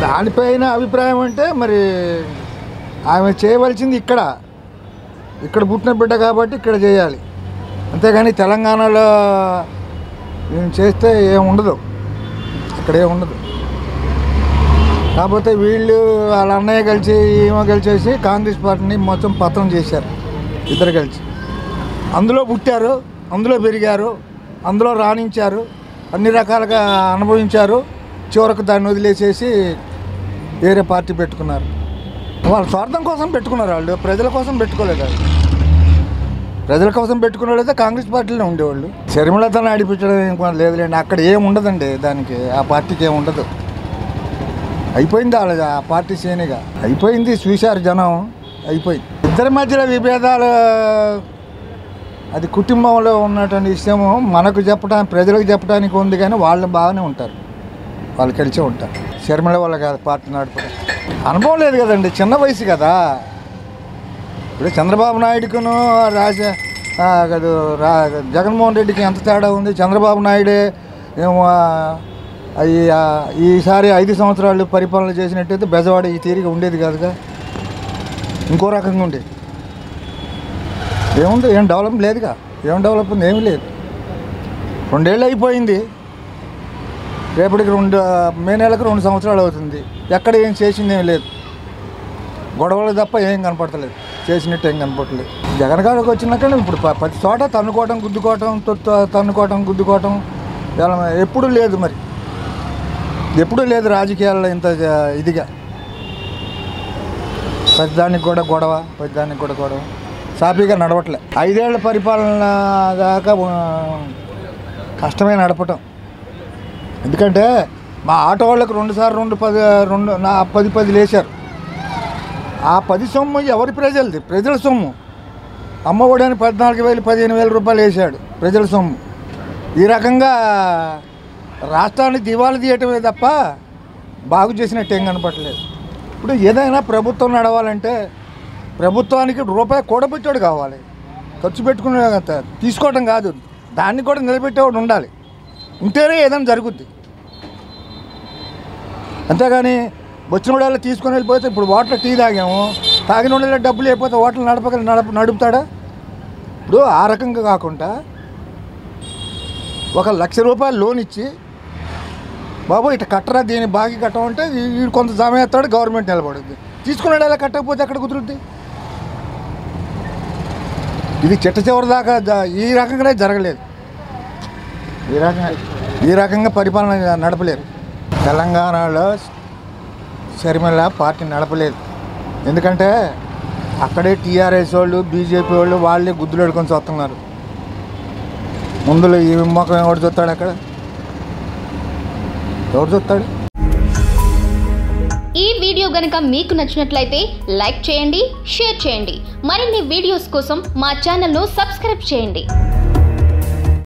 దానిపైన అభిప్రాయం అంటే మరి ఆమె చేయవలసింది ఇక్కడ ఇక్కడ పుట్టిన బిడ్డ కాబట్టి ఇక్కడ చేయాలి అంతేగాని తెలంగాణలో ఏం చేస్తే ఏం ఉండదు ఇక్కడ ఏం ఉండదు కాకపోతే వీళ్ళు వాళ్ళ అన్నయ్య కలిసి ఈమె కలిసేసి కాంగ్రెస్ పార్టీని మొత్తం పతనం చేశారు ఇద్దరు కలిసి అందులో పుట్టారు అందులో పెరిగారు అందులో రాణించారు అన్ని రకాలుగా అనుభవించారు చివరకు దాన్ని వదిలేసేసి వేరే పార్టీ పెట్టుకున్నారు వాళ్ళ స్వార్థం కోసం పెట్టుకున్నారు వాళ్ళు ప్రజల కోసం పెట్టుకోలేదు వాళ్ళు ప్రజల కోసం పెట్టుకునే వాళ్ళైతే కాంగ్రెస్ పార్టీలో ఉండేవాళ్ళు శర్మిలతో నడిపించడం ఏం లేదులేండి అక్కడ ఏం ఉండదండి దానికి ఆ పార్టీకి ఏం ఉండదు అయిపోయింది వాళ్ళ ఆ పార్టీ శ్రేణిగా అయిపోయింది చూశారు జనం అయిపోయింది ఇద్దరి మధ్యలో విభేదాలు అది కుటుంబంలో ఉన్నటువంటి విషయము మనకు చెప్పడానికి ప్రజలకు చెప్పడానికి ఉంది కానీ వాళ్ళు బాగానే ఉంటారు వాళ్ళు కలిసే ఉంటారు శర్మిల వల్ల కాదు పార్టీ నడపడం అనుభవం లేదు కదండి చిన్న వయసు కదా ఇప్పుడు చంద్రబాబు నాయుడుకును రాజ ఆ, కాదు, రా జగన్మోహన్ రెడ్డికి ఎంత తేడా ఉంది చంద్రబాబు నాయుడే ఏమో ఆ, ఈ ఆ, ఈసారి ఐదు సంవత్సరాలు పరిపాలన చేసినట్టయితే బెజవాడ ఈ తీరిగా ఉండేది కాదుగా ఇంకో రకంగా ఉండేది ఏముంది ఏం డెవలప్ లేదుగా ఏం డెవలప్ ఉంది ఏమీ లేదు రెండేళ్ళు అయిపోయింది రేపటికి రెండు మే నెలకు రెండు సంవత్సరాలు అవుతుంది ఎక్కడ ఏం చేసింది ఏం లేదు గొడవలు తప్ప ఏం కనపడతలేదు చేసినట్టు ఏం కనపడలేదు జగన్ గారికి వచ్చినాక ఇప్పుడు ప- ప్రతి చోట తన్నుకోవటం గుద్దుకోవటం తొత్తు- తన్నుకోవటం గుద్దుకోవటం ఇలా ఎప్పుడూ లేదు మరి ఎప్పుడూ లేదు రాజకీయాల్లో ఇంత జ- ఇదిగా ప్రతిదానికి కూడా గొడవ ప్రతిదానికి కూడా గొడవ సాఫీగా నడవట్లే ఐదేళ్ల పరిపాలన దాకా ఆ, కష్టమే నడపటం ఎందుకంటే మా ఆటో వాళ్ళకి రెండు సార్లు రెండు పది రెండు నా పది పది లేచారు ఆ పది సొమ్ము ఎవరి ప్రజలది ప్రజల సొమ్ము అమ్మఒడని పద్నాలుగు వేలు పదిహేను వేల రూపాయలు వేసాడు ప్రజల సొమ్ము ఈ రకంగా రాష్ట్రాన్ని దివాళా తీయటమే తప్ప బాగు చేసినట్టు ఏం కనపట్లేదు ఇప్పుడు ఏదైనా ప్రభుత్వం నడవాలంటే ప్రభుత్వానికి రూపాయి కూడబెట్టాడు కావాలి ఖర్చు పెట్టుకునే తీసుకోవడం కాదు దాన్ని కూడా నిలబెట్టేవాడు ఉండాలి ఉంటేనే ఏదైనా జరుగుద్ది అంతేగాని వచ్చిన వాళ్ళు తీసుకొని వెళ్ళిపోతే ఇప్పుడు హోటల్ టీ తాగాము తాగిన వాళ్ళ డబ్బులు అయిపోతే హోటల్ నడపగల నడప నడుపుతాడా ఇప్పుడు ఆ రకంగా కాకుండా ఒక లక్ష రూపాయలు లోన్ ఇచ్చి బాబు ఇట్లా కట్టరా దీన్ని బాగా కట్టమంటే వీడు కొంత సమయం ఎత్తాడు గవర్నమెంట్ నిలబడుద్ది తీసుకున్నాడు ఎలా కట్టకపోతే ఎక్కడ కుదురుద్ది ఇది చిట్ట చివరి దాకా జ- ఈ రకంగానే జరగలేదు ఈ రకంగా ఈ రకంగా పరిపాలన నడపలేరు తెలంగాణలో షర్మిల పార్టీ నడపలేదు ఎందుకంటే అక్కడే టీఆర్ఎస్ వాళ్ళు బీజేపీ వాళ్ళు వాళ్ళే గుద్దులు ఎడుకొని చూస్తున్నారు ముందులో ఈ మొక్కం ఎవడు చూస్తాడు అక్కడ ఎవడు చూస్తాడు ఈ వీడియో గనుక మీకు నచ్చినట్లయితే లైక్ చేయండి షేర్ చేయండి మరిన్ని వీడియోస్ కోసం మా ఛానల్ను సబ్స్క్రైబ్ చేయండి